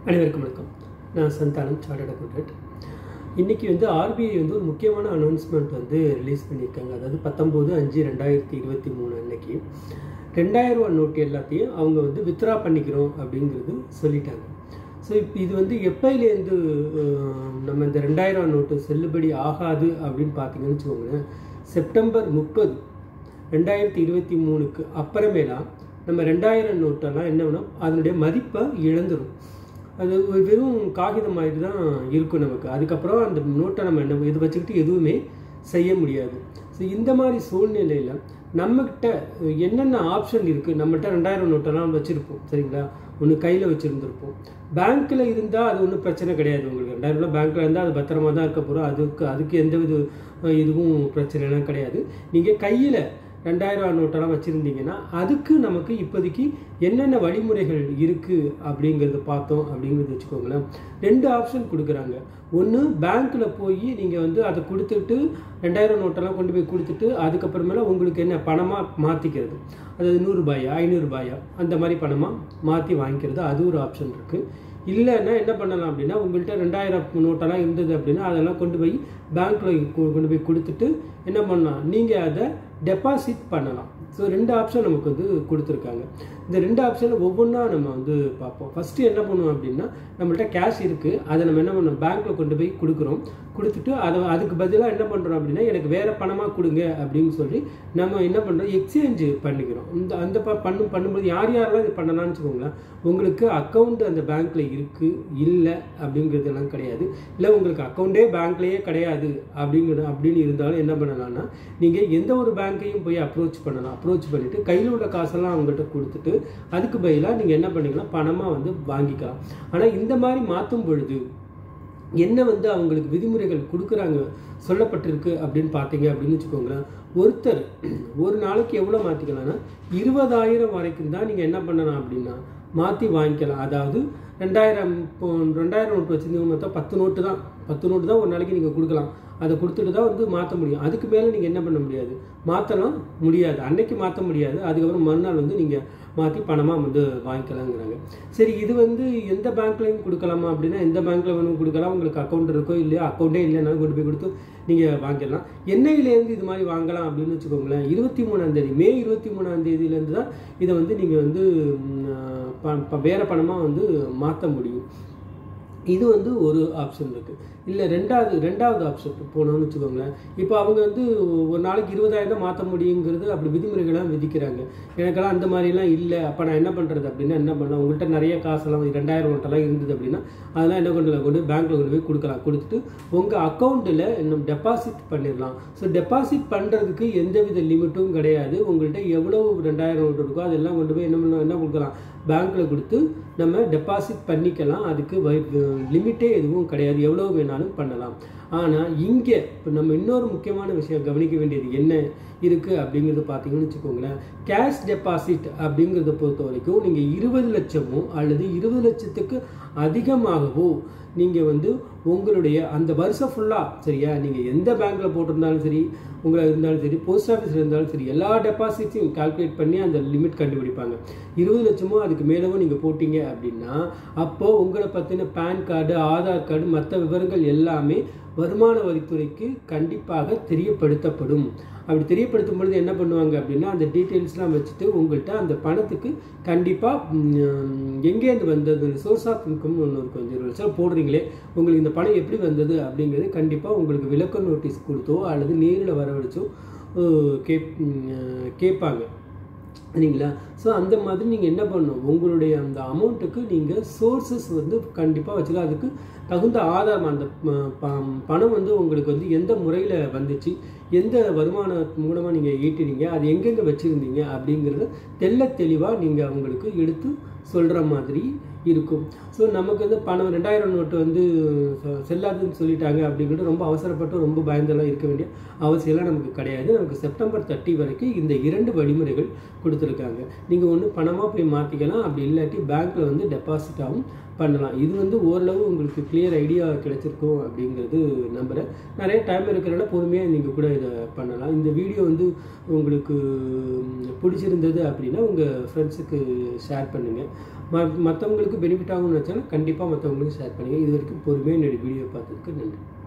அனைவருக்கும் வணக்கம் நான் சந்தானம் சார்ட்டர்ட் அக்கௌண்டன்ட் இன்றைக்கி வந்து ஆர்பிஐ வந்து ஒரு முக்கியமான அனௌன்ஸ்மெண்ட் வந்து ரிலீஸ் பண்ணியிருக்காங்க அதாவது பத்தொம்போது அஞ்சு ரெண்டாயிரத்தி இருபத்தி மூணு அன்னைக்கு ரெண்டாயிரம் ரூபா நோட்டு எல்லாத்தையும் அவங்க வந்து வித்ரா பண்ணிக்கிறோம் அப்படிங்கிறது சொல்லிட்டாங்க ஸோ இப்போ இது வந்து எப்போலேருந்து நம்ம இந்த ரெண்டாயிரம் ரூபா நோட்டு செல்லுபடி ஆகாது அப்படின்னு பார்த்தீங்கன்னு வச்சுக்கோங்களேன் செப்டம்பர் முப்பது ரெண்டாயிரத்தி இருபத்தி மூணுக்கு அப்புறமேலாம் நம்ம ரெண்டாயிரம் நோட்டெல்லாம் என்ன பண்ணோம் அதனுடைய மதிப்பை இழந்துடும் அது ஒரு வெறும் காகிதம் மாதிரி தான் இருக்கும் நமக்கு அதுக்கப்புறம் அந்த நோட்டை நம்ம என்ன இது வச்சுக்கிட்டு எதுவுமே செய்ய முடியாது ஸோ இந்த மாதிரி சூழ்நிலையில் நம்மக்கிட்ட என்னென்ன ஆப்ஷன் இருக்குது நம்மகிட்ட ரெண்டாயிரம் நோட்டெல்லாம் வச்சுருப்போம் சரிங்களா ஒன்று கையில் வச்சுருந்துருப்போம் பேங்க்கில் இருந்தால் அது ஒன்றும் பிரச்சனை கிடையாது உங்களுக்கு ரெண்டாயிரம் ரூபா பேங்க்கில் இருந்தால் அது பத்திரமா தான் இருக்க போகிறோம் அதுக்கு அதுக்கு எந்த வித இதுவும் பிரச்சனைலாம் கிடையாது நீங்கள் கையில் ரெண்டாயிரம் ரூபா நோட்டெல்லாம் வச்சுருந்தீங்கன்னா அதுக்கு நமக்கு இப்போதைக்கு என்னென்ன வழிமுறைகள் இருக்குது அப்படிங்கிறத பார்த்தோம் அப்படிங்கிறது வச்சுக்கோங்களேன் ரெண்டு ஆப்ஷன் கொடுக்குறாங்க ஒன்று பேங்க்கில் போய் நீங்கள் வந்து அதை கொடுத்துட்டு ரெண்டாயிரம் நோட்டெல்லாம் கொண்டு போய் கொடுத்துட்டு அதுக்கப்புறமேல உங்களுக்கு என்ன பணமாக மாற்றிக்கிறது அதாவது நூறுரூபாயா ஐநூறுரூபாயா அந்த மாதிரி பணமாக மாற்றி வாங்கிக்கிறது அது ஒரு ஆப்ஷன் இருக்குது இல்லைன்னா என்ன பண்ணலாம் அப்படின்னா உங்கள்கிட்ட ரெண்டாயிரம் நோட்டெல்லாம் இருந்தது அப்படின்னா அதெல்லாம் கொண்டு போய் பேங்க்கில் கொண்டு போய் கொடுத்துட்டு என்ன பண்ணலாம் நீங்கள் அதை டெபாசிட் பண்ணலாம் ஸோ ரெண்டு ஆப்ஷன் நமக்கு வந்து கொடுத்துருக்காங்க இந்த ரெண்டு ஆப்ஷனில் ஒவ்வொன்றா நம்ம வந்து பார்ப்போம் ஃபஸ்ட்டு என்ன பண்ணுவோம் அப்படின்னா நம்மள்ட்ட கேஷ் இருக்குது அதை நம்ம என்ன பண்ணோம் பேங்க்கில் கொண்டு போய் கொடுக்குறோம் கொடுத்துட்டு அதை அதுக்கு பதிலாக என்ன பண்ணுறோம் அப்படின்னா எனக்கு வேறு பணமாக கொடுங்க அப்படின்னு சொல்லி நம்ம என்ன பண்ணுறோம் எக்ஸ்சேஞ்சு பண்ணிக்கிறோம் இந்த அந்த ப பண்ணும் பண்ணும்போது யார் யாரெல்லாம் இது பண்ணலாம்னு வச்சுக்கோங்களேன் உங்களுக்கு அக்கௌண்ட் அந்த பேங்க்கில் இருக்குது இல்லை அப்படிங்கிறதெல்லாம் கிடையாது இல்லை உங்களுக்கு அக்கௌண்ட்டே பேங்க்லேயே கிடையாது அப்படிங்கிற அப்படின்னு இருந்தாலும் என்ன பண்ணலாம்னா நீங்கள் எந்த ஒரு பேங்க்கையும் போய் அப்ரோச் பண்ணலாம் அப்ரோச் பண்ணிவிட்டு கையில் உள்ள காசெல்லாம் அவங்கள்ட்ட கொடுத்துட்டு அதுக்கு பதிலாக நீங்கள் என்ன பண்ணிக்கலாம் பணமாக வந்து வாங்கிக்கலாம் ஆனால் இந்த மாதிரி மாற்றும் பொழுது என்ன வந்து அவங்களுக்கு விதிமுறைகள் கொடுக்குறாங்க சொல்லப்பட்டிருக்கு அப்படின்னு பார்த்தீங்க அப்படின்னு வச்சுக்கோங்களேன் ஒருத்தர் ஒரு நாளைக்கு எவ்வளோ மாற்றிக்கலாம்னா இருபதாயிரம் வரைக்கும் தான் நீங்கள் என்ன பண்ணலாம் அப்படின்னா மாற்றி வாங்கிக்கலாம் அதாவது ரெண்டாயிரம் இப்போ ரெண்டாயிரம் நோட்டு வச்சுருந்தீங்க மொத்தம் பத்து நோட்டு தான் பத்து நோட்டு தான் ஒரு நாளைக்கு நீங்கள் கொடுக்கலாம் அதை கொடுத்துட்டு தான் வந்து மாற்ற முடியும் அதுக்கு மேலே நீங்கள் என்ன பண்ண முடியாது மாற்றலாம் முடியாது அன்னைக்கு மாற்ற முடியாது அதுக்கப்புறம் மறுநாள் வந்து நீங்கள் மாற்றி பணமாக வந்து வாங்கிக்கலாங்கிறாங்க சரி இது வந்து எந்த பேங்க்லையும் கொடுக்கலாமா அப்படின்னா எந்த பேங்க்கில் வேணும் கொடுக்கலாம் உங்களுக்கு அக்கௌண்ட் இருக்கோ இல்லையோ அக்கௌண்ட்டே இல்லைனாலும் கொண்டு போய் கொடுத்து நீங்கள் வாங்கிடலாம் எண்ணெயிலேருந்து இது மாதிரி வாங்கலாம் அப்படின்னு வச்சுக்கோங்களேன் இருபத்தி மூணாந்தேதி மே இருபத்தி மூணாந்தேதியிலேருந்து தான் இதை வந்து நீங்கள் வந்து வேறு பணமாக வந்து மாற்ற முடியும் இது வந்து ஒரு ஆப்ஷன் இருக்குது இல்லை ரெண்டாவது ரெண்டாவது ஆப்ஷன் போனோம்னு வச்சுக்கோங்களேன் இப்போ அவங்க வந்து ஒரு நாளைக்கு இருபதாயிரம் தான் மாற்ற முடியுங்கிறது அப்படி விதிமுறைகள்லாம் விதிக்கிறாங்க எனக்கெல்லாம் அந்த மாதிரிலாம் இல்லை அப்போ நான் என்ன பண்ணுறது அப்படின்னா என்ன பண்ணலாம் உங்கள்கிட்ட நிறைய காசெல்லாம் ரெண்டாயிரம் நோட்டெல்லாம் இருந்தது அப்படின்னா அதெல்லாம் என்ன கொண்டு கொண்டு பேங்க்கில் கொண்டு போய் கொடுக்கலாம் கொடுத்துட்டு உங்கள் அக்கௌண்ட்டில் இன்னும் டெபாசிட் பண்ணிடலாம் ஸோ டெபாசிட் பண்ணுறதுக்கு எந்தவித லிமிட்டும் கிடையாது உங்கள்கிட்ட எவ்வளோ ரெண்டாயிரம் நோட்டு இருக்கோ அதெல்லாம் கொண்டு போய் என்ன பண்ண என்ன கொடுக்கலாம் பேங்க்கில் கொடுத்து நம்ம டெபாசிட் பண்ணிக்கலாம் அதுக்கு லிமிட்டே எதுவும் கிடையாது எவ்வளோ வேணாலும் பண்ணலாம் ஆனால் இங்கே இப்போ நம்ம இன்னொரு முக்கியமான விஷயம் கவனிக்க வேண்டியது என்ன இருக்குது அப்படிங்கிறது பார்த்தீங்கன்னு வச்சுக்கோங்களேன் கேஷ் டெபாசிட் அப்படிங்கிறத பொறுத்த வரைக்கும் நீங்கள் இருபது லட்சமோ அல்லது இருபது லட்சத்துக்கு அதிகமாகவோ நீங்கள் வந்து உங்களுடைய அந்த வருஷம் ஃபுல்லாக சரியா நீங்கள் எந்த பேங்க்கில் போட்டிருந்தாலும் சரி உங்களை இருந்தாலும் சரி போஸ்ட் ஆஃபீஸில் இருந்தாலும் சரி எல்லா டெபாசிட்ஸையும் கால்குலேட் பண்ணி அந்த லிமிட் கண்டுபிடிப்பாங்க இருபது லட்சமோ அதுக்கு மேலவோ நீங்கள் போட்டிங்க அப்படின்னா அப்போது உங்களை பற்றின பேன் கார்டு ஆதார் கார்டு மற்ற விவரங்கள் எல்லாமே வருமான வரித்துறைக்கு கண்டிப்பாக தெரியப்படுத்தப்படும் அப்படி தெரியப்படுத்தும் பொழுது என்ன பண்ணுவாங்க அப்படின்னா அந்த டீட்டெயில்ஸ்லாம் வச்சுட்டு உங்கள்கிட்ட அந்த பணத்துக்கு கண்டிப்பாக எங்கேருந்து வந்தது சோர்ஸ் ஆஃப் இன்கம் ஒன்று இருக்கும் இருபது லட்சம் போடுறீங்களே உங்களுக்கு இந்த பணம் எப்படி வந்தது அப்படிங்கிறது கண்டிப்பாக உங்களுக்கு விளக்க நோட்டீஸ் கொடுத்தோ அல்லது நேரில் வரவழைச்சோ கேப் கேட்பாங்க சரிங்களா ஸோ அந்த மாதிரி நீங்கள் என்ன பண்ணணும் உங்களுடைய அந்த அமௌண்ட்டுக்கு நீங்கள் சோர்ஸஸ் வந்து கண்டிப்பாக வச்சுக்கலாம் அதுக்கு தகுந்த ஆதாரம் அந்த பணம் வந்து உங்களுக்கு வந்து எந்த முறையில் வந்துச்சு எந்த வருமான மூலமாக நீங்கள் ஈட்டினீங்க அது எங்கெங்கே வச்சுருந்தீங்க அப்படிங்கிறத தெல்ல தெளிவாக நீங்கள் அவங்களுக்கு எடுத்து சொல்கிற மாதிரி இருக்கும் ஸோ நமக்கு வந்து பணம் ரெண்டாயிரம் நோட்டு வந்து செல்லாதுன்னு சொல்லிட்டாங்க அப்படிங்கிறது ரொம்ப அவசரப்பட்டு ரொம்ப பயந்தெல்லாம் இருக்க வேண்டிய அவசியம்லாம் நமக்கு கிடையாது நமக்கு செப்டம்பர் தேர்ட்டி வரைக்கும் இந்த இரண்டு வழிமுறைகள் கொடுத்துருக்காங்க நீங்கள் ஒன்று பணமாக போய் மாற்றிக்கலாம் அப்படி இல்லாட்டி பேங்க்கில் வந்து டெபாசிட்டாகவும் பண்ணலாம் இது வந்து ஓரளவு உங்களுக்கு கிளியர் ஐடியா கிடைச்சிருக்கும் அப்படிங்கிறது நம்புகிறேன் நிறைய டைம் இருக்கிறனால பொறுமையாக நீங்கள் கூட இதை பண்ணலாம் இந்த வீடியோ வந்து உங்களுக்கு ம், பிடிச்சிருந்தது அப்படின்னா உங்கள் ஃப்ரெண்ட்ஸுக்கு ஷேர் பண்ணுங்கள் ம மற்றவங்களுக்கு பெனிஃபிட் ஆகும்னு நினச்சாலும் கண்டிப்பாக மற்றவங்களுக்கு ஷேர் பண்ணுங்கள் இது வரைக்கும் பொறுமையாக என்னுடைய வீடியோ பார்த்ததுக்கு நன்றி